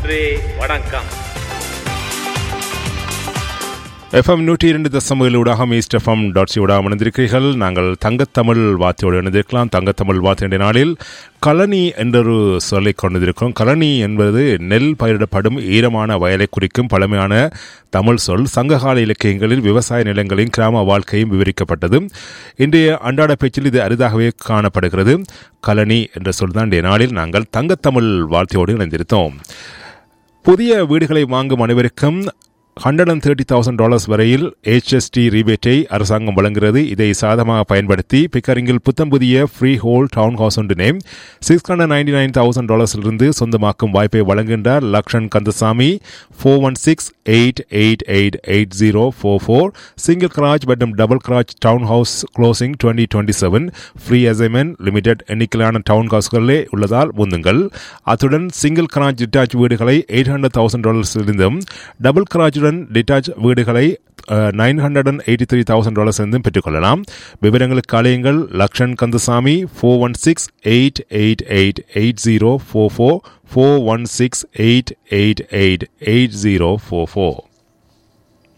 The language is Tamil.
நன்றி வணக்கம் எஃப்எம் நூற்றி இரண்டு தசமகள் ஊடாக ஈஸ்ட் எஃப்எம் டாட் சி ஊடாக இணைந்திருக்கிறீர்கள் நாங்கள் தங்கத்தமிழ் வார்த்தையோடு இணைந்திருக்கலாம் தங்கத்தமிழ் வார்த்தை என்ற நாளில் கழனி என்றொரு சொல்லை கொண்டிருக்கிறோம் கழனி என்பது நெல் பயிரிடப்படும் ஈரமான வயலை குறிக்கும் பழமையான தமிழ் சொல் சங்ககால இலக்கியங்களில் விவசாய நிலங்களின் கிராம வாழ்க்கையும் விவரிக்கப்பட்டது இன்றைய அன்றாட பேச்சில் இது அரிதாகவே காணப்படுகிறது கழனி என்ற சொல் தான் இன்றைய நாளில் நாங்கள் தங்கத்தமிழ் வார்த்தையோடு இணைந்திருந்தோம் புதிய வீடுகளை வாங்கும் அனைவருக்கும் hundred and thirty thousand dollars வரையில் ஹெச்எஸ்டி ரீபேட்டை அரசாங்கம் வழங்குகிறது இதை சாதமாக பயன்படுத்தி பிக்கரிங்கில் புத்தம் புதிய ஃப்ரீ ஹோல் டவுன் ஹவுஸ் ஒன்றினை six hundred ninety nine thousand டாலர்ஸிலிருந்து சொந்தமாக்கும் வாய்ப்பை வழங்குகின்றார் Lakshan Kandasamy four one six eight eight eight eight zero four four single garage மற்றும் double garage town house closing twenty twenty seven free assignment limited எண்ணிக்கையிலான டவுன் ஹவுஸ்களே உள்ளதால் முந்துங்கள் அத்துடன் சிங்கிள் கிராச் டிட்டாச் வீடுகளை எயிட் ஹண்ட்ரட் தௌசண்ட் டாலர்ஸிலிருந்தும் டபுள் கிராச்சுடன் டிட்டாச் வீடுகளை nine hundred and eighty three thousand dollars இருந்தும் பெற்றுக்கொள்ளலாம் விவரங்களுக்கு அலையுங்கள் Lakshan Kandasamy four one six eight eight eight eight zero four four four one six eight eight eight eight zero four four